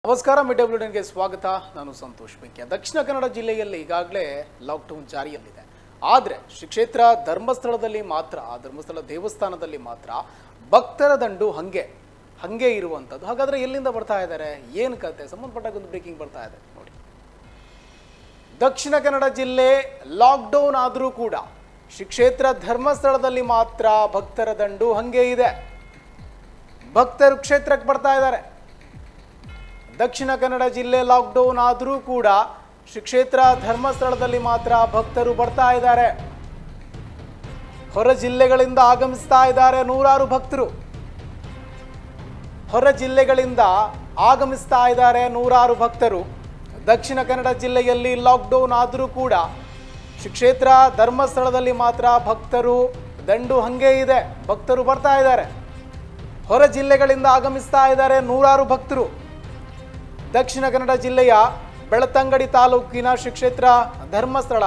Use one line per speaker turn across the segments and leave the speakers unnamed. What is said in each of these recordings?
ನಮಸ್ಕಾರ ಮಿಡಬ್ಲ್ಯೂಡನ್ಗೆ ಸ್ವಾಗತ ನಾನು ಸಂತೋಷ್ ಬೆಂಕಿಯ ದಕ್ಷಿಣ ಕನ್ನಡ ಜಿಲ್ಲೆಯಲ್ಲಿ ಈಗಾಗಲೇ ಲಾಕ್ಡೌನ್ ಜಾರಿಯಲ್ಲಿದೆ ಆದರೆ ಶ್ರೀ ಕ್ಷೇತ್ರ ಧರ್ಮಸ್ಥಳದಲ್ಲಿ ಮಾತ್ರ ಆ ಧರ್ಮಸ್ಥಳ ದೇವಸ್ಥಾನದಲ್ಲಿ ಮಾತ್ರ ಭಕ್ತರ ದಂಡು ಹಂಗೆ ಹಂಗೆ ಇರುವಂಥದ್ದು ಹಾಗಾದ್ರೆ ಎಲ್ಲಿಂದ ಬರ್ತಾ ಇದ್ದಾರೆ ಏನು ಕತೆ ಸಂಬಂಧಪಟ್ಟಾಗ ಒಂದು ಬ್ರೇಕಿಂಗ್ ಬರ್ತಾ ಇದೆ ನೋಡಿ ದಕ್ಷಿಣ ಕನ್ನಡ ಜಿಲ್ಲೆ ಲಾಕ್ಡೌನ್ ಆದರೂ ಕೂಡ ಶ್ರೀ ಕ್ಷೇತ್ರ ಧರ್ಮಸ್ಥಳದಲ್ಲಿ ಮಾತ್ರ ಭಕ್ತರ ದಂಡು ಹಂಗೆ ಇದೆ ಭಕ್ತರು ಕ್ಷೇತ್ರಕ್ಕೆ ಬರ್ತಾ ಇದ್ದಾರೆ ದಕ್ಷಿಣ ಕನ್ನಡ ಜಿಲ್ಲೆ ಲಾಕ್ಡೌನ್ ಆದರೂ ಕೂಡ ಶ್ರೀ ಕ್ಷೇತ್ರ ಧರ್ಮಸ್ಥಳದಲ್ಲಿ ಮಾತ್ರ ಭಕ್ತರು ಬರ್ತಾ ಇದ್ದಾರೆ ಹೊರ ಜಿಲ್ಲೆಗಳಿಂದ ಆಗಮಿಸ್ತಾ ಇದ್ದಾರೆ ನೂರಾರು ಭಕ್ತರು ಹೊರ ಜಿಲ್ಲೆಗಳಿಂದ ಆಗಮಿಸ್ತಾ ಇದ್ದಾರೆ ನೂರಾರು ಭಕ್ತರು ದಕ್ಷಿಣ ಕನ್ನಡ ಜಿಲ್ಲೆಯಲ್ಲಿ ಲಾಕ್ಡೌನ್ ಆದರೂ ಕೂಡ ಶ್ರೀ ಕ್ಷೇತ್ರ ಧರ್ಮಸ್ಥಳದಲ್ಲಿ ಮಾತ್ರ ಭಕ್ತರು ದಂಡು ಹಂಗೆ ಇದೆ ಭಕ್ತರು ಬರ್ತಾ ಇದ್ದಾರೆ ಹೊರ ಜಿಲ್ಲೆಗಳಿಂದ ಆಗಮಿಸ್ತಾ ಇದ್ದಾರೆ ನೂರಾರು ಭಕ್ತರು ದಕ್ಷಿಣ ಕನ್ನಡ ಜಿಲ್ಲೆಯ ಬೆಳತಂಗಡಿ ತಾಲೂಕಿನ ಶ್ರೀ ಕ್ಷೇತ್ರ ಧರ್ಮಸ್ಥಳ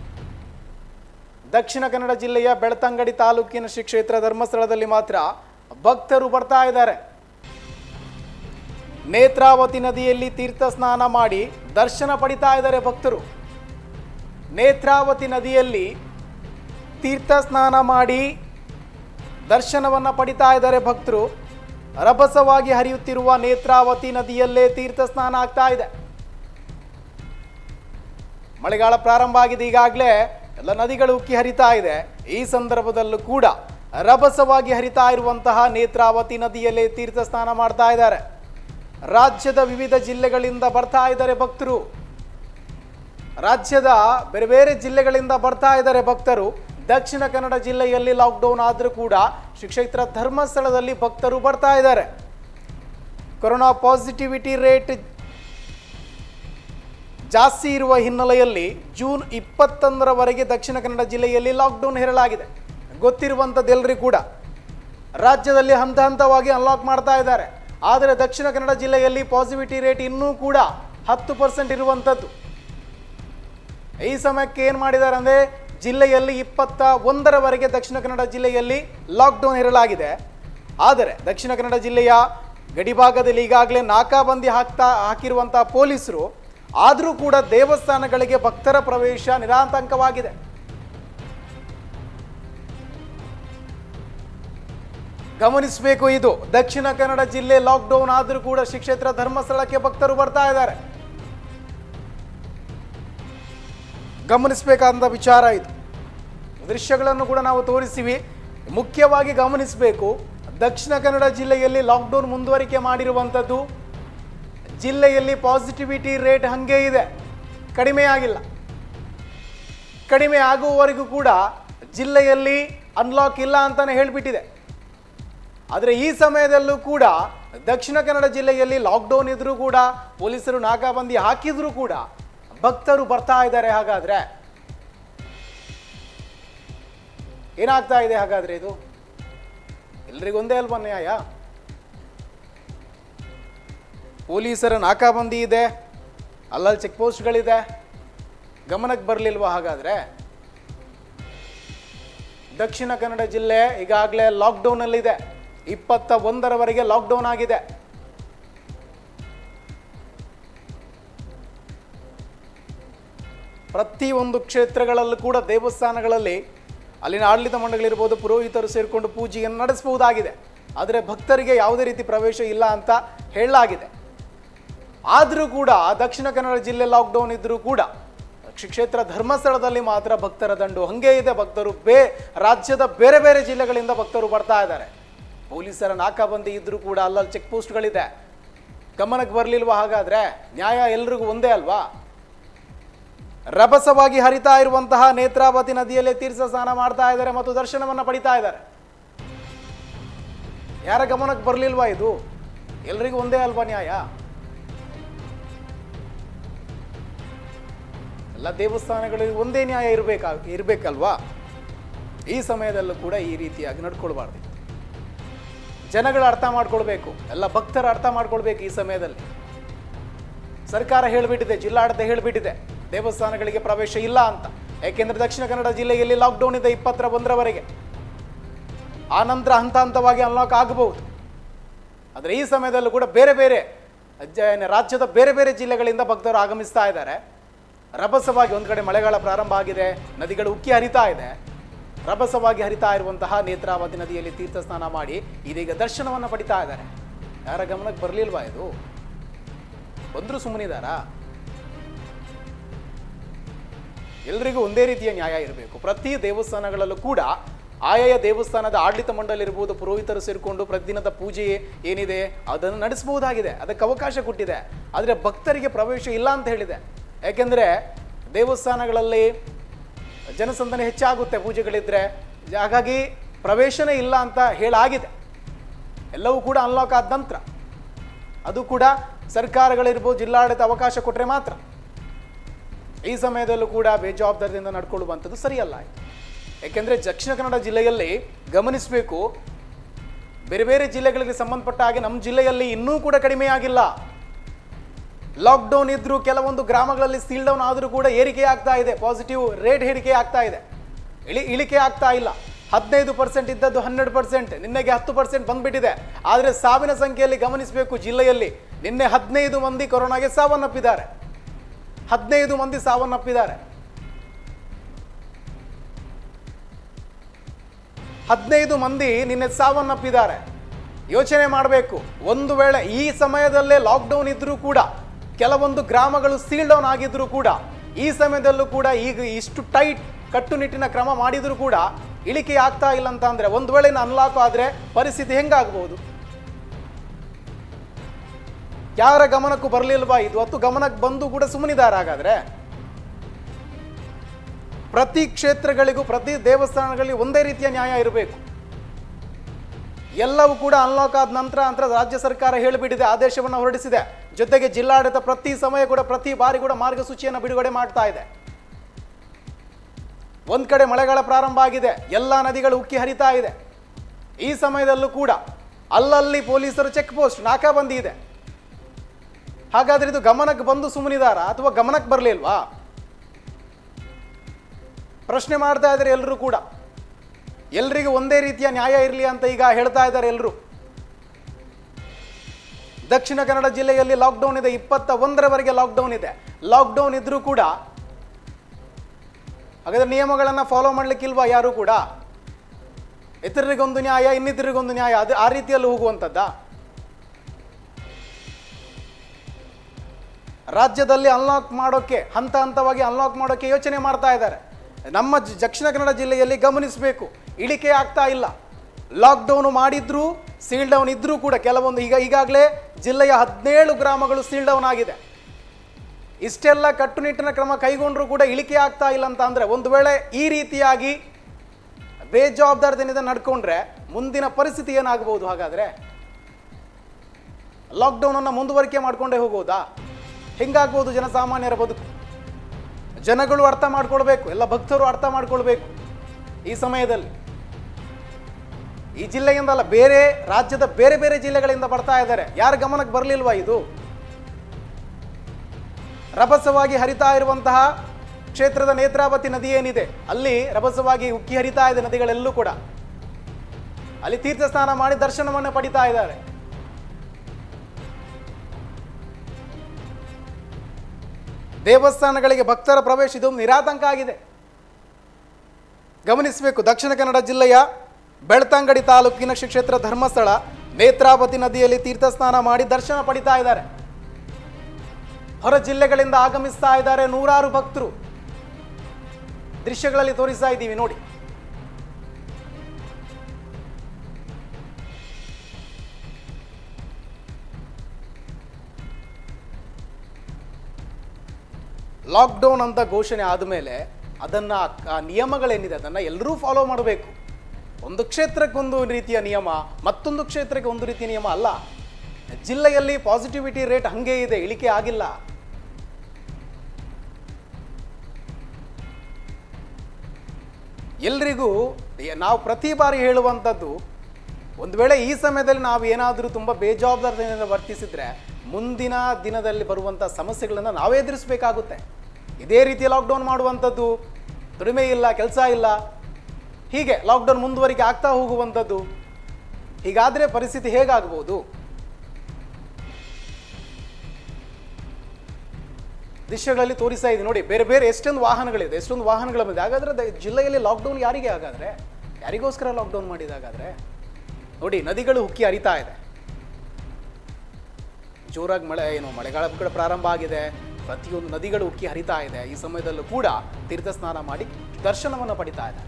ದಕ್ಷಿಣ ಕನ್ನಡ ಜಿಲ್ಲೆಯ ಬೆಳತಂಗಡಿ ತಾಲೂಕಿನ ಶ್ರೀ ಕ್ಷೇತ್ರ ಧರ್ಮಸ್ಥಳದಲ್ಲಿ ಮಾತ್ರ ಭಕ್ತರು ಬರ್ತಾ ಇದ್ದಾರೆ ನೇತ್ರಾವತಿ ನದಿಯಲ್ಲಿ ತೀರ್ಥ ಸ್ನಾನ ಮಾಡಿ ದರ್ಶನ ಪಡಿತಾ ಇದ್ದಾರೆ ಭಕ್ತರು ನೇತ್ರಾವತಿ ನದಿಯಲ್ಲಿ ತೀರ್ಥ ಸ್ನಾನ ಮಾಡಿ ದರ್ಶನವನ್ನು ಪಡಿತಾ ಇದ್ದಾರೆ ಭಕ್ತರು ರಭಸವಾಗಿ ಹರಿಯುತ್ತಿರುವ ನೇತ್ರಾವತಿ ನದಿಯಲ್ಲೇ ತೀರ್ಥ ಸ್ನಾನ ಆಗ್ತಾ ಇದೆ ಮಳೆಗಾಲ ಪ್ರಾರಂಭ ಆಗಿದೆ ಈಗಾಗಲೇ ಎಲ್ಲ ನದಿಗಳು ಉಕ್ಕಿ ಹರಿತಾ ಇದೆ ಈ ಸಂದರ್ಭದಲ್ಲೂ ಕೂಡ ರಭಸವಾಗಿ ಹರಿತಾ ಇರುವಂತಹ ನೇತ್ರಾವತಿ ನದಿಯಲ್ಲೇ ತೀರ್ಥ ಸ್ನಾನ ಮಾಡ್ತಾ ಇದ್ದಾರೆ ರಾಜ್ಯದ ವಿವಿಧ ಜಿಲ್ಲೆಗಳಿಂದ ಬರ್ತಾ ಇದ್ದಾರೆ ಭಕ್ತರು ರಾಜ್ಯದ ಬೇರೆ ಬೇರೆ ಜಿಲ್ಲೆಗಳಿಂದ ಬರ್ತಾ ಇದ್ದಾರೆ ಭಕ್ತರು ದಕ್ಷಿಣ ಕನ್ನಡ ಜಿಲ್ಲೆಯಲ್ಲಿ ಲಾಕ್ಡೌನ್ ಆದರೂ ಕೂಡ ಶ್ರೀ ಕ್ಷೇತ್ರ ಧರ್ಮಸ್ಥಳದಲ್ಲಿ ಭಕ್ತರು ಬರ್ತಾ ಇದ್ದಾರೆ ಕೊರೋನಾ ಪಾಸಿಟಿವಿಟಿ ರೇಟ್ ಜಾಸ್ತಿ ಇರುವ ಹಿನ್ನೆಲೆಯಲ್ಲಿ ಜೂನ್ ಇಪ್ಪತ್ತೊಂದರವರೆಗೆ ದಕ್ಷಿಣ ಕನ್ನಡ ಜಿಲ್ಲೆಯಲ್ಲಿ ಲಾಕ್ಡೌನ್ ಹೇರಲಾಗಿದೆ ಗೊತ್ತಿರುವಂಥದ್ದೆಲ್ಲರಿಗೂ ಕೂಡ ರಾಜ್ಯದಲ್ಲಿ ಹಂತ ಹಂತವಾಗಿ ಅನ್ಲಾಕ್ ಮಾಡ್ತಾ ಇದ್ದಾರೆ ಆದರೆ ದಕ್ಷಿಣ ಕನ್ನಡ ಜಿಲ್ಲೆಯಲ್ಲಿ ಪಾಸಿಟಿವಿಟಿ ರೇಟ್ ಇನ್ನೂ ಕೂಡ ಹತ್ತು ಪರ್ಸೆಂಟ್ ಇರುವಂಥದ್ದು ಈ ಸಮಯಕ್ಕೆ ಏನು ಮಾಡಿದ್ದಾರೆ ಅಂದರೆ ಜಿಲ್ಲೆಯಲ್ಲಿ ಇಪ್ಪತ್ತ ಒಂದರವರೆಗೆ ದಕ್ಷಿಣ ಕನ್ನಡ ಜಿಲ್ಲೆಯಲ್ಲಿ ಲಾಕ್ಡೌನ್ ಇರಲಾಗಿದೆ ಆದರೆ ದಕ್ಷಿಣ ಕನ್ನಡ ಜಿಲ್ಲೆಯ ಗಡಿಭಾಗದಲ್ಲಿ ಈಗಾಗಲೇ ನಾಕಾಬಂದಿ ಹಾಕ್ತಾ ಹಾಕಿರುವಂಥ ಪೊಲೀಸರು ಆದರೂ ಕೂಡ ದೇವಸ್ಥಾನಗಳಿಗೆ ಭಕ್ತರ ಪ್ರವೇಶ ನಿರಾತಂಕವಾಗಿದೆ ಗಮನಿಸಬೇಕು ಇದು ದಕ್ಷಿಣ ಕನ್ನಡ ಜಿಲ್ಲೆ ಲಾಕ್ಡೌನ್ ಆದರೂ ಕೂಡ ಶ್ರೀ ಕ್ಷೇತ್ರ ಧರ್ಮಸ್ಥಳಕ್ಕೆ ಭಕ್ತರು ಬರ್ತಾ ಇದ್ದಾರೆ ಗಮನಿಸಬೇಕಾದಂಥ ವಿಚಾರ ಇದು ದೃಶ್ಯಗಳನ್ನು ಕೂಡ ನಾವು ತೋರಿಸ್ತೀವಿ ಮುಖ್ಯವಾಗಿ ಗಮನಿಸಬೇಕು ದಕ್ಷಿಣ ಕನ್ನಡ ಜಿಲ್ಲೆಯಲ್ಲಿ ಲಾಕ್ಡೌನ್ ಮುಂದುವರಿಕೆ ಮಾಡಿರುವಂಥದ್ದು ಜಿಲ್ಲೆಯಲ್ಲಿ ಪಾಸಿಟಿವಿಟಿ ರೇಟ್ ಹಾಗೆ ಇದೆ ಕಡಿಮೆ ಆಗಿಲ್ಲ ಕಡಿಮೆ ಆಗುವವರೆಗೂ ಕೂಡ ಜಿಲ್ಲೆಯಲ್ಲಿ ಅನ್ಲಾಕ್ ಇಲ್ಲ ಅಂತಾನೆ ಹೇಳಿಬಿಟ್ಟಿದೆ ಆದರೆ ಈ ಸಮಯದಲ್ಲೂ ಕೂಡ ದಕ್ಷಿಣ ಕನ್ನಡ ಜಿಲ್ಲೆಯಲ್ಲಿ ಲಾಕ್ಡೌನ್ ಇದ್ರೂ ಕೂಡ ಪೊಲೀಸರು ನಾಕಾಬಂದಿ ಹಾಕಿದ್ರೂ ಕೂಡ ಭಕ್ತರು ಬರ್ತಾ ಇದ್ದಾರೆ ಹಾಗಾದ್ರೆ ಏನಾಗ್ತಾ ಇದೆ ಹಾಗಾದ್ರೆ ಇದು ಎಲ್ರಿಗೂ ಒಂದೇ ಅಲ್ವಾ ನ್ಯಾಯ ಪೊಲೀಸರ ನಾಕಾಬಂದಿ ಇದೆ ಅಲ್ಲಲ್ಲಿ ಚೆಕ್ ಪೋಸ್ಟ್ಗಳಿದೆ ಗಮನಕ್ಕೆ ಬರಲಿಲ್ವಾ ಹಾಗಾದ್ರೆ ದಕ್ಷಿಣ ಕನ್ನಡ ಜಿಲ್ಲೆ ಈಗಾಗಲೇ ಲಾಕ್ಡೌನಲ್ಲಿದೆ ಇಪ್ಪತ್ತ ಒಂದರವರೆಗೆ ಲಾಕ್ಡೌನ್ ಆಗಿದೆ ಪ್ರತಿಯೊಂದು ಕ್ಷೇತ್ರಗಳಲ್ಲೂ ಕೂಡ ದೇವಸ್ಥಾನಗಳಲ್ಲಿ ಅಲ್ಲಿನ ಆಡಳಿತ ಮಂಡಳಿರ್ಬೋದು ಪುರೋಹಿತರು ಸೇರಿಕೊಂಡು ಪೂಜೆಯನ್ನು ನಡೆಸಬಹುದಾಗಿದೆ ಆದರೆ ಭಕ್ತರಿಗೆ ಯಾವುದೇ ರೀತಿ ಪ್ರವೇಶ ಇಲ್ಲ ಅಂತ ಹೇಳಲಾಗಿದೆ ಆದರೂ ಕೂಡ ದಕ್ಷಿಣ ಕನ್ನಡ ಜಿಲ್ಲೆ ಲಾಕ್ಡೌನ್ ಇದ್ದರೂ ಕೂಡ ಶ್ರೀ ಕ್ಷೇತ್ರ ಧರ್ಮಸ್ಥಳದಲ್ಲಿ ಮಾತ್ರ ಭಕ್ತರ ದಂಡು ಹಂಗೆ ಇದೆ ಭಕ್ತರು ಬೇ ರಾಜ್ಯದ ಬೇರೆ ಬೇರೆ ಜಿಲ್ಲೆಗಳಿಂದ ಭಕ್ತರು ಬರ್ತಾ ಇದ್ದಾರೆ ಪೊಲೀಸರ ನಾಕಾಬಂದಿ ಇದ್ರೂ ಕೂಡ ಅಲ್ಲಲ್ಲಿ ಚೆಕ್ ಪೋಸ್ಟ್ಗಳಿದೆ ಗಮನಕ್ಕೆ ಬರಲಿಲ್ವಾ ಹಾಗಾದ್ರೆ ನ್ಯಾಯ ಎಲ್ರಿಗೂ ಒಂದೇ ಅಲ್ವಾ ರಭಸವಾಗಿ ಹರಿತಾ ಇರುವಂತಹ ನೇತ್ರಾವತಿ ನದಿಯಲ್ಲೇ ತೀರ್ಥ ಸ್ನಾನ ಮಾಡ್ತಾ ಇದ್ದಾರೆ ಮತ್ತು ದರ್ಶನವನ್ನು ಪಡಿತಾ ಇದ್ದಾರೆ ಯಾರ ಗಮನಕ್ಕೆ ಬರಲಿಲ್ವಾ ಇದು ಎಲ್ರಿಗೂ ಒಂದೇ ಅಲ್ವಾ ನ್ಯಾಯ ಎಲ್ಲ ದೇವಸ್ಥಾನಗಳಿಗೆ ಒಂದೇ ನ್ಯಾಯ ಇರಬೇಕಾ ಇರಬೇಕಲ್ವಾ ಈ ಸಮಯದಲ್ಲೂ ಕೂಡ ಈ ರೀತಿಯಾಗಿ ನಡ್ಕೊಳ್ಬಾರ್ದು ಜನಗಳು ಅರ್ಥ ಮಾಡ್ಕೊಳ್ಬೇಕು ಎಲ್ಲ ಭಕ್ತರು ಅರ್ಥ ಮಾಡ್ಕೊಳ್ಬೇಕು ಈ ಸಮಯದಲ್ಲಿ ಸರ್ಕಾರ ಹೇಳಿಬಿಟ್ಟಿದೆ ಜಿಲ್ಲಾಡಳಿತ ಹೇಳಿಬಿಟ್ಟಿದೆ ದೇವಸ್ಥಾನಗಳಿಗೆ ಪ್ರವೇಶ ಇಲ್ಲ ಅಂತ ಯಾಕೆಂದ್ರೆ ದಕ್ಷಿಣ ಕನ್ನಡ ಜಿಲ್ಲೆಯಲ್ಲಿ ಲಾಕ್ಡೌನ್ ಇದೆ ಇಪ್ಪತ್ತರ ಒಂದರವರೆಗೆ ಆ ನಂತರ ಹಂತ ಹಂತವಾಗಿ ಅನ್ಲಾಕ್ ಆಗಬಹುದು ಆದರೆ ಈ ಸಮಯದಲ್ಲೂ ಕೂಡ ಬೇರೆ ಬೇರೆ ಜ- ರಾಜ್ಯದ ಬೇರೆ ಬೇರೆ ಜಿಲ್ಲೆಗಳಿಂದ ಭಕ್ತರು ಆಗಮಿಸ್ತಾ ಇದ್ದಾರೆ ರಭಸವಾಗಿ ಒಂದು ಕಡೆ ಮಳೆಗಾಲ ಪ್ರಾರಂಭ ಆಗಿದೆ ನದಿಗಳು ಉಕ್ಕಿ ಹರಿತಾ ಇದೆ ರಭಸವಾಗಿ ಹರಿತಾ ಇರುವಂತಹ ನೇತ್ರಾವತಿ ನದಿಯಲ್ಲಿ ತೀರ್ಥ ಸ್ನಾನ ಮಾಡಿ ಇದೀಗ ದರ್ಶನವನ್ನು ಪಡಿತಾ ಇದ್ದಾರೆ ಯಾರ ಗಮನಕ್ಕೆ ಬರಲಿಲ್ವಾ ಇದು ಬಂದರೂ ಸುಮ್ಮನಿದಾರಾ ಎಲ್ರಿಗೂ ಒಂದೇ ರೀತಿಯ ನ್ಯಾಯ ಇರಬೇಕು ಪ್ರತಿ ದೇವಸ್ಥಾನಗಳಲ್ಲೂ ಕೂಡ ಆಯಾಯ ದೇವಸ್ಥಾನದ ಆಡಳಿತ ಮಂಡಳಿ ಇರ್ಬೋದು ಪುರೋಹಿತರು ಸೇರಿಕೊಂಡು ಪ್ರತಿದಿನದ ಪೂಜೆ ಏನಿದೆ ಅದನ್ನು ನಡೆಸಬಹುದಾಗಿದೆ ಅದಕ್ಕೆ ಅವಕಾಶ ಕೊಟ್ಟಿದೆ ಆದರೆ ಭಕ್ತರಿಗೆ ಪ್ರವೇಶ ಇಲ್ಲ ಅಂತ ಹೇಳಿದೆ ಯಾಕೆಂದರೆ ದೇವಸ್ಥಾನಗಳಲ್ಲಿ ಜನಸಂದಣಿ ಹೆಚ್ಚಾಗುತ್ತೆ ಪೂಜೆಗಳಿದ್ರೆ ಹಾಗಾಗಿ ಪ್ರವೇಶನೇ ಇಲ್ಲ ಅಂತ ಹೇಳಾಗಿದೆ ಎಲ್ಲವೂ ಕೂಡ ಅನ್ಲಾಕ್ ಆದ ನಂತರ ಅದು ಕೂಡ ಸರ್ಕಾರಗಳಿರ್ಬೋದು ಜಿಲ್ಲಾಡಳಿತ ಅವಕಾಶ ಕೊಟ್ಟರೆ ಮಾತ್ರ ಈ ಸಮಯದಲ್ಲೂ ಕೂಡ ಬೇಜವಾಬ್ದಾರಿಯಿಂದ ನಡ್ಕೊಳ್ಳುವಂಥದ್ದು ಸರಿಯಲ್ಲ ಯಾಕೆಂದರೆ ದಕ್ಷಿಣ ಕನ್ನಡ ಜಿಲ್ಲೆಯಲ್ಲಿ ಗಮನಿಸಬೇಕು ಬೇರೆ ಬೇರೆ ಜಿಲ್ಲೆಗಳಿಗೆ ಸಂಬಂಧಪಟ್ಟ ಹಾಗೆ ನಮ್ಮ ಜಿಲ್ಲೆಯಲ್ಲಿ ಇನ್ನೂ ಕೂಡ ಕಡಿಮೆ ಆಗಿಲ್ಲ ಲಾಕ್ಡೌನ್ ಇದ್ರೂ ಕೆಲವೊಂದು ಗ್ರಾಮಗಳಲ್ಲಿ ಸೀಲ್ ಡೌನ್ ಆದರೂ ಕೂಡ ಏರಿಕೆ ಆಗ್ತಾ ಇದೆ ಪಾಸಿಟಿವ್ ರೇಟ್ ಏರಿಕೆ ಆಗ್ತಾ ಇದೆ ಇಳಿ ಇಳಿಕೆ ಆಗ್ತಾ ಇಲ್ಲ ಹದಿನೈದು ಪರ್ಸೆಂಟ್ ಇದ್ದದ್ದು ಹನ್ನೆರಡು ಪರ್ಸೆಂಟ್ ನಿನ್ನೆಗೆ ಹತ್ತು ಪರ್ಸೆಂಟ್ ಬಂದ್ಬಿಟ್ಟಿದೆ ಆದರೆ ಸಾವಿನ ಸಂಖ್ಯೆಯಲ್ಲಿ ಗಮನಿಸಬೇಕು ಜಿಲ್ಲೆಯಲ್ಲಿ ನಿನ್ನೆ ಹದಿನೈದು ಮಂದಿ ಕೊರೋನಾಗೆ ಸಾವನ್ನಪ್ಪಿದ್ದಾರೆ ಹದಿನೈದು ಮಂದಿ ಸಾವನ್ನಪ್ಪಿದ್ದಾರೆ ಹದಿನೈದು ಮಂದಿ ನಿನ್ನೆ ಸಾವನ್ನಪ್ಪಿದ್ದಾರೆ ಯೋಚನೆ ಮಾಡಬೇಕು ಒಂದು ವೇಳೆ ಈ ಸಮಯದಲ್ಲೇ ಲಾಕ್ಡೌನ್ ಇದ್ರೂ ಕೂಡ ಕೆಲವೊಂದು ಗ್ರಾಮಗಳು ಸೀಲ್ ಡೌನ್ ಆಗಿದ್ರೂ ಕೂಡ ಈ ಸಮಯದಲ್ಲೂ ಕೂಡ ಈಗ ಇಷ್ಟು ಟೈಟ್ ಕಟ್ಟುನಿಟ್ಟಿನ ಕ್ರಮ ಮಾಡಿದರೂ ಕೂಡ ಇಳಿಕೆ ಆಗ್ತಾ ಇಲ್ಲ ಅಂತ ಅಂದ್ರೆ ಒಂದು ವೇಳೆ ಅನ್ಲಾಕ್ ಆದ್ರೆ ಪರಿಸ್ಥಿತಿ ಹೆಂಗಾಗಬಹುದು ಯಾರ ಗಮನಕ್ಕೂ ಬರಲಿಲ್ವಾ ಇದು ಅಥವಾ ಗಮನಕ್ಕೆ ಬಂದು ಕೂಡ ಸುಮ್ಮನಿದ್ದಾರೆ ಹಾಗಾದ್ರೆ ಪ್ರತಿ ಕ್ಷೇತ್ರಗಳಿಗೂ ಪ್ರತಿ ದೇವಸ್ಥಾನಗಳಿಗೆ ಒಂದೇ ರೀತಿಯ ನ್ಯಾಯ ಇರಬೇಕು ಎಲ್ಲವೂ ಕೂಡ ಅನ್ಲಾಕ್ ಆದ ನಂತರ ಅಂತ ರಾಜ್ಯ ಸರ್ಕಾರ ಹೇಳಿಬಿಟ್ಟಿದೆ ಆದೇಶವನ್ನು ಹೊರಡಿಸಿದೆ ಜೊತೆಗೆ ಜಿಲ್ಲಾಡಳಿತ ಪ್ರತಿ ಸಮಯ ಕೂಡ ಪ್ರತಿ ಬಾರಿ ಕೂಡ ಮಾರ್ಗಸೂಚಿಯನ್ನು ಬಿಡುಗಡೆ ಮಾಡ್ತಾ ಇದೆ ಒಂದ್ ಕಡೆ ಮಳೆಗಾಲ ಪ್ರಾರಂಭ ಆಗಿದೆ ಎಲ್ಲ ನದಿಗಳು ಉಕ್ಕಿ ಹರಿತಾ ಇದೆ ಈ ಸಮಯದಲ್ಲೂ ಕೂಡ ಅಲ್ಲಲ್ಲಿ ಪೊಲೀಸರು ಚೆಕ್ ಪೋಸ್ಟ್ ನಾಕಾಬಂದಿ ಇದೆ ಹಾಗಾದ್ರೆ ಇದು ಗಮನಕ್ಕೆ ಬಂದು ಸುಮ್ಮನಿದಾರ ಅಥವಾ ಗಮನಕ್ಕೆ ಬರಲಿಲ್ವಾ ಪ್ರಶ್ನೆ ಮಾಡ್ತಾ ಇದ್ದಾರೆ ಎಲ್ಲರೂ ಕೂಡ ಎಲ್ರಿಗೂ ಒಂದೇ ರೀತಿಯ ನ್ಯಾಯ ಇರಲಿ ಅಂತ ಈಗ ಹೇಳ್ತಾ ಇದ್ದಾರೆ ಎಲ್ಲರೂ ದಕ್ಷಿಣ ಕನ್ನಡ ಜಿಲ್ಲೆಯಲ್ಲಿ ಲಾಕ್ಡೌನ್ ಇದೆ ಇಪ್ಪತ್ತ ಒಂದರವರೆಗೆ ಲಾಕ್ಡೌನ್ ಇದೆ ಲಾಕ್ಡೌನ್ ಇದ್ರೂ ಕೂಡ ಹಾಗಾದ್ರೆ ನಿಯಮಗಳನ್ನು ಫಾಲೋ ಮಾಡ್ಲಿಕ್ಕಿಲ್ವಾ ಯಾರು ಕೂಡ ಇತರರಿಗೊಂದು ನ್ಯಾಯ ಇನ್ನಿತರಿಗೊಂದು ನ್ಯಾಯ ಅದು ಆ ರೀತಿಯಲ್ಲಿ ಹೋಗುವಂಥದ್ದಾ ರಾಜ್ಯದಲ್ಲಿ ಅನ್ಲಾಕ್ ಮಾಡೋಕ್ಕೆ ಹಂತ ಹಂತವಾಗಿ ಅನ್ಲಾಕ್ ಮಾಡೋಕ್ಕೆ ಯೋಚನೆ ಮಾಡ್ತಾ ಇದ್ದಾರೆ ನಮ್ಮ ಜ- ದಕ್ಷಿಣ ಕನ್ನಡ ಜಿಲ್ಲೆಯಲ್ಲಿ ಗಮನಿಸಬೇಕು ಇಳಿಕೆ ಆಗ್ತಾ ಇಲ್ಲ ಲಾಕ್ಡೌನ್ ಮಾಡಿದ್ರೂ ಸೀಲ್ ಡೌನ್ ಇದ್ರೂ ಕೂಡ ಕೆಲವೊಂದು ಈಗ ಈಗಾಗಲೇ ಜಿಲ್ಲೆಯ ಹದಿನೇಳು ಗ್ರಾಮಗಳು ಸೀಲ್ ಡೌನ್ ಆಗಿದೆ ಇಷ್ಟೆಲ್ಲ ಕಟ್ಟುನಿಟ್ಟಿನ ಕ್ರಮ ಕೈಗೊಂಡ್ರೂ ಕೂಡ ಇಳಿಕೆ ಆಗ್ತಾ ಇಲ್ಲ ಅಂತ ಅಂದ್ರೆ ಒಂದು ವೇಳೆ ಈ ರೀತಿಯಾಗಿ ಬೇಜವಾಬ್ದಾರದಿಂದ ನಡ್ಕೊಂಡ್ರೆ ಮುಂದಿನ ಪರಿಸ್ಥಿತಿ ಏನಾಗಬಹುದು ಹಾಗಾದ್ರೆ ಲಾಕ್ಡೌನ್ ಅನ್ನ ಮುಂದುವರಿಕೆ ಮಾಡ್ಕೊಂಡೇ ಹೋಗೋದಾ ಹೆಂಗಾಗ್ಬೋದು ಜನಸಾಮಾನ್ಯರ ಬದುಕು ಜನಗಳು ಅರ್ಥ ಮಾಡ್ಕೊಳ್ಬೇಕು ಎಲ್ಲ ಭಕ್ತರು ಅರ್ಥ ಮಾಡ್ಕೊಳ್ಬೇಕು ಈ ಸಮಯದಲ್ಲಿ ಈ ಜಿಲ್ಲೆಯಿಂದ ಅಲ್ಲ ಬೇರೆ ರಾಜ್ಯದ ಬೇರೆ ಬೇರೆ ಜಿಲ್ಲೆಗಳಿಂದ ಬರ್ತಾ ಇದ್ದಾರೆ ಯಾರ ಗಮನಕ್ಕೆ ಬರಲಿಲ್ವಾ ಇದು ರಭಸವಾಗಿ ಹರಿತಾ ಇರುವಂತಹ ಕ್ಷೇತ್ರದ ನೇತ್ರಾವತಿ ನದಿ ಏನಿದೆ ಅಲ್ಲಿ ರಭಸವಾಗಿ ಉಕ್ಕಿ ಹರಿತಾ ಇದೆ ನದಿಗಳೆಲ್ಲೂ ಕೂಡ ಅಲ್ಲಿ ತೀರ್ಥ ಸ್ನಾನ ಮಾಡಿ ದರ್ಶನವನ್ನು ಪಡಿತಾ ಇದ್ದಾರೆ ದೇವಸ್ಥಾನಗಳಿಗೆ ಭಕ್ತರ ಪ್ರವೇಶ ಇದು ನಿರಾತಂಕ ಆಗಿದೆ ಗಮನಿಸಬೇಕು ದಕ್ಷಿಣ ಕನ್ನಡ ಜಿಲ್ಲೆಯ ಬೆಳ್ತಂಗಡಿ ತಾಲೂಕಿನ ಶ್ರೀ ಕ್ಷೇತ್ರ ಧರ್ಮಸ್ಥಳ ನೇತ್ರಾವತಿ ನದಿಯಲ್ಲಿ ತೀರ್ಥ ಸ್ನಾನ ಮಾಡಿ ದರ್ಶನ ಪಡಿತಾ ಇದ್ದಾರೆ ಹೊರ ಜಿಲ್ಲೆಗಳಿಂದ ಆಗಮಿಸ್ತಾ ಇದ್ದಾರೆ ನೂರಾರು ಭಕ್ತರು ದೃಶ್ಯಗಳಲ್ಲಿ ತೋರಿಸ್ತಾ ಇದ್ದೀವಿ ನೋಡಿ ಲಾಕ್ಡೌನ್ ಅಂತ ಘೋಷಣೆ ಆದಮೇಲೆ ಅದನ್ನು ಆ ನಿಯಮಗಳೇನಿದೆ ಅದನ್ನು ಎಲ್ಲರೂ ಫಾಲೋ ಮಾಡಬೇಕು ಒಂದು ಕ್ಷೇತ್ರಕ್ಕೊಂದು ರೀತಿಯ ನಿಯಮ ಮತ್ತೊಂದು ಕ್ಷೇತ್ರಕ್ಕೆ ಒಂದು ರೀತಿಯ ನಿಯಮ ಅಲ್ಲ ಜಿಲ್ಲೆಯಲ್ಲಿ ಪಾಸಿಟಿವಿಟಿ ರೇಟ್ ಹಂಗೆ ಇದೆ ಇಳಿಕೆ ಆಗಿಲ್ಲ ಎಲ್ರಿಗೂ ಏ- ನಾವು ಪ್ರತಿ ಬಾರಿ ಹೇಳುವಂಥದ್ದು ಒಂದು ವೇಳೆ ಈ ಸಮಯದಲ್ಲಿ ನಾವು ಏನಾದರೂ ತುಂಬ ಬೇಜವಾಬ್ದಾರಿಯಿಂದ ವರ್ತಿಸಿದ್ರೆ ಮುಂದಿನ ದಿನದಲ್ಲಿ ಬರುವಂಥ ಸಮಸ್ಯೆಗಳನ್ನು ನಾವೇ ಎದುರಿಸಬೇಕಾಗುತ್ತೆ ಇದೇ ರೀತಿ ಲಾಕ್ಡೌನ್ ಮಾಡುವಂಥದ್ದು ದುಡಿಮೆ ಇಲ್ಲ ಕೆಲಸ ಇಲ್ಲ ಹೀಗೆ ಲಾಕ್ಡೌನ್ ಮುಂದುವರಿಕೆ ಆಗ್ತಾ ಹೋಗುವಂಥದ್ದು ಹೀಗಾದರೆ ಪರಿಸ್ಥಿತಿ ಹೇಗಾಗ್ಬೋದು ದೃಶ್ಯಗಳಲ್ಲಿ ತೋರಿಸ್ತಾ ಇದೆ ನೋಡಿ ಬೇರೆ ಬೇರೆ ಎಷ್ಟೊಂದು ವಾಹನಗಳಿದೆ ಎಷ್ಟೊಂದು ವಾಹನಗಳ ಬಂದಿದೆ ಹಾಗಾದ್ರೆ ದ- ಜಿಲ್ಲೆಯಲ್ಲಿ ಲಾಕ್ಡೌನ್ ಯಾರಿಗೆ ಹಾಗಾದ್ರೆ ಯಾರಿಗೋಸ್ಕರ ಲಾಕ್ಡೌನ್ ಮಾಡಿದಾಗಾದ್ರೆ ನೋಡಿ ನದಿಗಳು ಉಕ್ಕಿ ಹರಿತಾ ಇದೆ ಜೋರಾಗಿ ಮಳೆ ಏನು ಮಳೆಗಾಲ ಕೂಡ ಪ್ರಾರಂಭ ಆಗಿದೆ ಪ್ರತಿಯೊಂದು ನದಿಗಳು ಉಕ್ಕಿ ಹರಿತಾ ಇದೆ ಈ ಸಮಯದಲ್ಲೂ ಕೂಡ ತೀರ್ಥ ಸ್ನಾನ ಮಾಡಿ ದರ್ಶನವನ್ನು ಪಡಿತಾ ಇದ್ದಾರೆ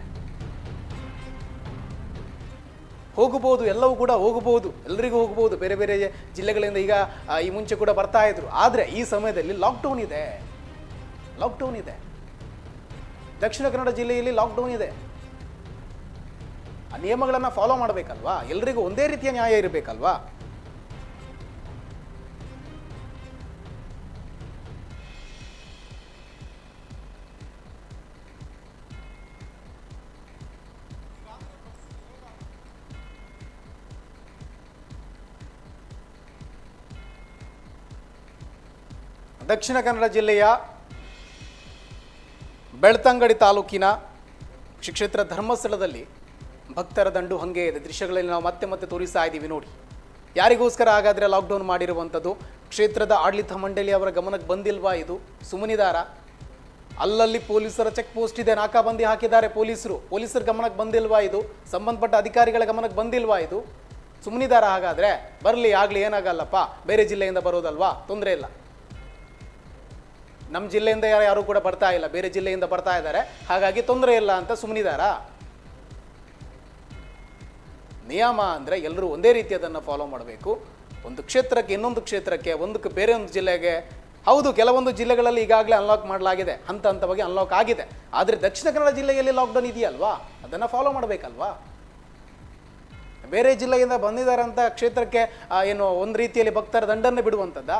ಹೋಗಬಹುದು ಎಲ್ಲವೂ ಕೂಡ ಹೋಗಬಹುದು ಎಲ್ಲರಿಗೂ ಹೋಗಬಹುದು ಬೇರೆ ಬೇರೆ ಜಿಲ್ಲೆಗಳಿಂದ ಈಗ ಆ, ಈ ಮುಂಚೆ ಕೂಡ ಬರ್ತಾ ಇದ್ರು ಆದರೆ ಈ ಸಮಯದಲ್ಲಿ ಲಾಕ್ಡೌನ್ ಇದೆ ಲಾಕ್ಡೌನ್ ಇದೆ ದಕ್ಷಿಣ ಕನ್ನಡ ಜಿಲ್ಲೆಯಲ್ಲಿ ಲಾಕ್ಡೌನ್ ಇದೆ ಆ ನಿಯಮಗಳನ್ನು ಫಾಲೋ ಮಾಡಬೇಕಲ್ವಾ ಎಲ್ರಿಗೂ ಒಂದೇ ರೀತಿಯ ನ್ಯಾಯ ಇರಬೇಕಲ್ವಾ ದಕ್ಷಿಣ ಕನ್ನಡ ಜಿಲ್ಲೆಯ ಬೆಳ್ತಂಗಡಿ ತಾಲೂಕಿನ ಶ್ರೀ ಕ್ಷೇತ್ರ ಧರ್ಮಸ್ಥಳದಲ್ಲಿ ಭಕ್ತರ ದಂಡು ಹಂಗೆ ಇದೆ ದೃಶ್ಯಗಳಲ್ಲಿ ನಾವು ಮತ್ತೆ ಮತ್ತೆ ತೋರಿಸ್ತಾ ಇದ್ದೀವಿ ನೋಡಿ ಯಾರಿಗೋಸ್ಕರ ಹಾಗಾದರೆ ಲಾಕ್ಡೌನ್ ಮಾಡಿರುವಂಥದ್ದು ಕ್ಷೇತ್ರದ ಆಡಳಿತ ಮಂಡಳಿ ಅವರ ಗಮನಕ್ಕೆ ಬಂದಿಲ್ವಾ ಇದು ಸುಮನಿದಾರ ಅಲ್ಲಲ್ಲಿ ಪೊಲೀಸರ ಚೆಕ್ ಪೋಸ್ಟ್ ಇದೆ ನಾಕಾಬಂದಿ ಹಾಕಿದ್ದಾರೆ ಪೊಲೀಸರು ಪೊಲೀಸರ ಗಮನಕ್ಕೆ ಬಂದಿಲ್ವಾ ಇದು ಸಂಬಂಧಪಟ್ಟ ಅಧಿಕಾರಿಗಳ ಗಮನಕ್ಕೆ ಬಂದಿಲ್ವಾ ಇದು ಸುಮ್ಮನಿದಾರ ಹಾಗಾದ್ರೆ ಬರಲಿ ಆಗಲಿ ಏನಾಗಲ್ಲಪ್ಪ ಬೇರೆ ಜಿಲ್ಲೆಯಿಂದ ಬರೋದಲ್ವಾ ತೊಂದರೆ ಇಲ್ಲ ನಮ್ಮ ಜಿಲ್ಲೆಯಿಂದ ಯಾರು ಯಾರು ಕೂಡ ಬರ್ತಾ ಇಲ್ಲ ಬೇರೆ ಜಿಲ್ಲೆಯಿಂದ ಬರ್ತಾ ಇದ್ದಾರೆ ಹಾಗಾಗಿ ತೊಂದರೆ ಇಲ್ಲ ಅಂತ ಸುಮ್ಮನಿದಾರಾ ನಿಯಮ ಅಂದರೆ ಎಲ್ಲರೂ ಒಂದೇ ರೀತಿ ಅದನ್ನು ಫಾಲೋ ಮಾಡಬೇಕು ಒಂದು ಕ್ಷೇತ್ರಕ್ಕೆ ಇನ್ನೊಂದು ಕ್ಷೇತ್ರಕ್ಕೆ ಒಂದಕ್ಕೆ ಬೇರೆ ಒಂದು ಜಿಲ್ಲೆಗೆ ಹೌದು ಕೆಲವೊಂದು ಜಿಲ್ಲೆಗಳಲ್ಲಿ ಈಗಾಗಲೇ ಅನ್ಲಾಕ್ ಮಾಡಲಾಗಿದೆ ಹಂತ ಹಂತವಾಗಿ ಅನ್ಲಾಕ್ ಆಗಿದೆ ಆದರೆ ದಕ್ಷಿಣ ಕನ್ನಡ ಜಿಲ್ಲೆಯಲ್ಲಿ ಲಾಕ್ಡೌನ್ ಇದೆಯಲ್ವಾ ಅದನ್ನು ಫಾಲೋ ಮಾಡಬೇಕಲ್ವಾ ಬೇರೆ ಜಿಲ್ಲೆಯಿಂದ ಬಂದಿದ್ದಾರೆ ಅಂತ ಕ್ಷೇತ್ರಕ್ಕೆ ಆ, ಏನು ಒಂದು ರೀತಿಯಲ್ಲಿ ಭಕ್ತರ ದಂಡನ್ನು ಬಿಡುವಂಥದ್ದಾ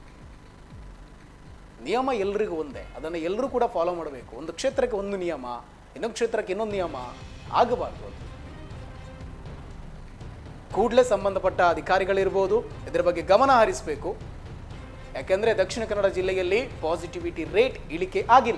ನಿಯಮ ಎಲ್ರಿಗೂ ಒಂದೇ ಅದನ್ನು ಎಲ್ಲರೂ ಕೂಡ ಫಾಲೋ ಮಾಡಬೇಕು ಒಂದು ಕ್ಷೇತ್ರಕ್ಕೆ ಒಂದು ನಿಯಮ ಇನ್ನೊಂದು ಕ್ಷೇತ್ರಕ್ಕೆ ಇನ್ನೊಂದು ನಿಯಮ ಆಗಬಾರ್ದು ಅದು ಕೂಡಲೇ ಸಂಬಂಧಪಟ್ಟ ಅಧಿಕಾರಿಗಳಿರ್ಬೋದು ಇದರ ಬಗ್ಗೆ ಗಮನ ಹರಿಸಬೇಕು ಯಾಕೆಂದರೆ ದಕ್ಷಿಣ ಕನ್ನಡ ಜಿಲ್ಲೆಯಲ್ಲಿ ಪಾಸಿಟಿವಿಟಿ ರೇಟ್ ಇಳಿಕೆ ಆಗಿಲ್ಲ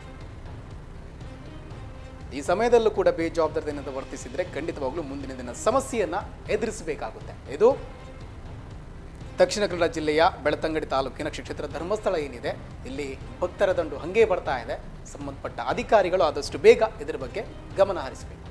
ಈ ಸಮಯದಲ್ಲೂ ಕೂಡ ಬೇಜವಾಬ್ದಾರಿಯಿಂದ ವರ್ತಿಸಿದರೆ ಖಂಡಿತವಾಗ್ಲೂ ಮುಂದಿನ ದಿನ ಸಮಸ್ಯೆಯನ್ನು ಎದುರಿಸಬೇಕಾಗುತ್ತೆ ಇದು ದಕ್ಷಿಣ ಕನ್ನಡ ಜಿಲ್ಲೆಯ ಬೆಳತಂಗಡಿ ತಾಲೂಕಿನ ಶ್ರೀ ಕ್ಷೇತ್ರ ಧರ್ಮಸ್ಥಳ ಏನಿದೆ ಇಲ್ಲಿ ಭಕ್ತರ ದಂಡು ಹಂಗೆ ಬರ್ತಾ ಇದೆ ಸಂಬಂಧಪಟ್ಟ ಅಧಿಕಾರಿಗಳು ಆದಷ್ಟು ಬೇಗ ಇದರ ಬಗ್ಗೆ ಗಮನ ಹರಿಸಬೇಕು